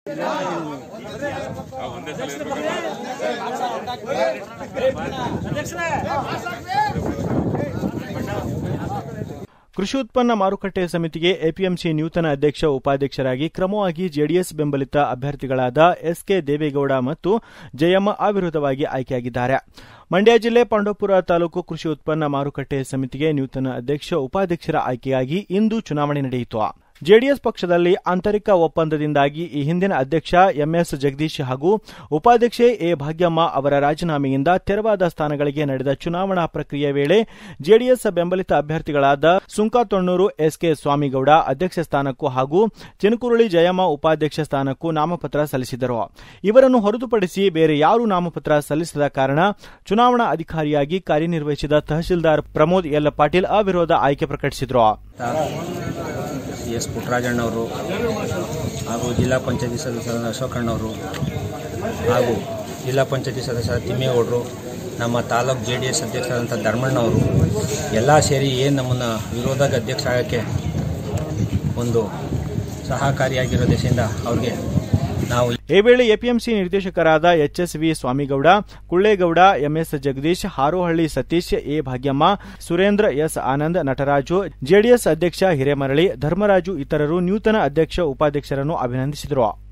ಕೃಷಿ ಉತ್ಪನ್ನ ಮಾರುಕಟ್ಟೆ ಸಮಿತಿಗೆ ಎಪಿಎಂಸಿ ನೂತನ ಅಧ್ಯಕ್ಷ ಉಪಾಧ್ಯಕ್ಷರಾಗಿ ಕ್ರಮವಾಗಿ ಜೆಡಿಎಸ್ ಬೆಂಬಲಿತ ಅಭ್ಯರ್ಥಿಗಳಾದ ಎಸ್ಕೆ ದೇವೇಗೌಡ ಮತ್ತು ಜಯಮ್ಮ ಅವಿರೋಧವಾಗಿ ಆಯ್ಕೆಯಾಗಿದ್ದಾರೆ ಮಂಡ್ಯ ಜಿಲ್ಲೆ ಪಾಂಡವಪುರ ತಾಲೂಕು ಕೃಷಿ ಉತ್ಪನ್ನ ಮಾರುಕಟ್ಟೆ ಸಮಿತಿಗೆ ನೂತನ ಅಧ್ಯಕ್ಷ ಉಪಾಧ್ಯಕ್ಷರ ಆಯ್ಕೆಯಾಗಿ ಇಂದು ಚುನಾವಣೆ ನಡೆಯಿತು ಜೆಡಿಎಸ್ ಪಕ್ಷದಲ್ಲಿ ಆಂತರಿಕ ಒಪ್ಪಂದದಿಂದಾಗಿ ಈ ಹಿಂದಿನ ಅಧ್ಯಕ್ಷ ಎಂಎಸ್ ಜಗದೀಶ್ ಹಾಗೂ ಉಪಾಧ್ಯಕ್ಷೆ ಎ ಭಾಗ್ಯಮ್ಮ ಅವರ ರಾಜೀನಾಮೆಯಿಂದ ತೆರವಾದ ಸ್ಥಾನಗಳಿಗೆ ನಡೆದ ಚುನಾವಣಾ ಪ್ರಕ್ರಿಯೆ ವೇಳೆ ಜೆಡಿಎಸ್ ಬೆಂಬಲಿತ ಅಭ್ಯರ್ಥಿಗಳಾದ ಸುಂಕಾತೊಣ್ಣೂರು ಎಸ್ಕೆ ಸ್ವಾಮಿಗೌಡ ಅಧ್ಯಕ್ಷ ಸ್ಥಾನಕ್ಕೂ ಹಾಗೂ ಚಿನಕುರುಳಿ ಜಯಮ್ಮ ಉಪಾಧ್ಯಕ್ಷ ಸ್ಥಾನಕ್ಕೂ ನಾಮಪತ್ರ ಸಲ್ಲಿಸಿದರು ಇವರನ್ನು ಹೊರತುಪಡಿಸಿ ಬೇರೆ ಯಾರೂ ನಾಮಪತ್ರ ಸಲ್ಲಿಸದ ಕಾರಣ ಚುನಾವಣಾ ಅಧಿಕಾರಿಯಾಗಿ ಕಾರ್ಯನಿರ್ವಹಿಸಿದ ತಹಶೀಲ್ದಾರ್ ಪ್ರಮೋದ್ ಎಲ್ ಪಾಟೀಲ್ ಅವಿರೋಧ ಆಯ್ಕೆ ಪ್ರಕಟಿಸಿದರು ಎಸ್ ಪುಟ್ಟರಾಜಣ್ಣವರು ಹಾಗೂ ಜಿಲ್ಲಾ ಪಂಚಾಯತಿ ಸದಸ್ಯರಾದ ಅಶೋಕಣ್ಣವರು ಹಾಗೂ ಜಿಲ್ಲಾ ಪಂಚಾಯತಿ ಸದಸ್ಯರ ತಿಮ್ಮೇಗೌಡರು ನಮ್ಮ ತಾಲೂಕು ಜೆ ಡಿ ಎಸ್ ಅಧ್ಯಕ್ಷರಾದಂಥ ಧರ್ಮಣ್ಣವರು ಎಲ್ಲ ಸೇರಿ ಏನು ನಮ್ಮನ್ನು ವಿರೋಧಕ್ಕೆ ಅಧ್ಯಕ್ಷ ಆಗೋಕ್ಕೆ ಒಂದು ಸಹಕಾರಿಯಾಗಿರೋ ದೆಸೆಯಿಂದ ಅವ್ರಿಗೆ ನಾವು ಈ ವೇಳೆ ಎಪಿಎಂಸಿ ನಿರ್ದೇಶಕರಾದ H S V Swamigowda Kullegowda M S Jagadish Harohalli Satish A Bhagyamma Surendra S Anand Nataraju JDS ಅಧ್ಯಕ್ಷ ಹಿರೇಮರಳಿ ಧರ್ಮರಾಜು ಇತರರು ನೂತನ ಅಧ್ಯಕ್ಷ ಉಪಾಧ್ಯಕ್ಷರನ್ನು ಅಭಿನಂದಿಸಿದರು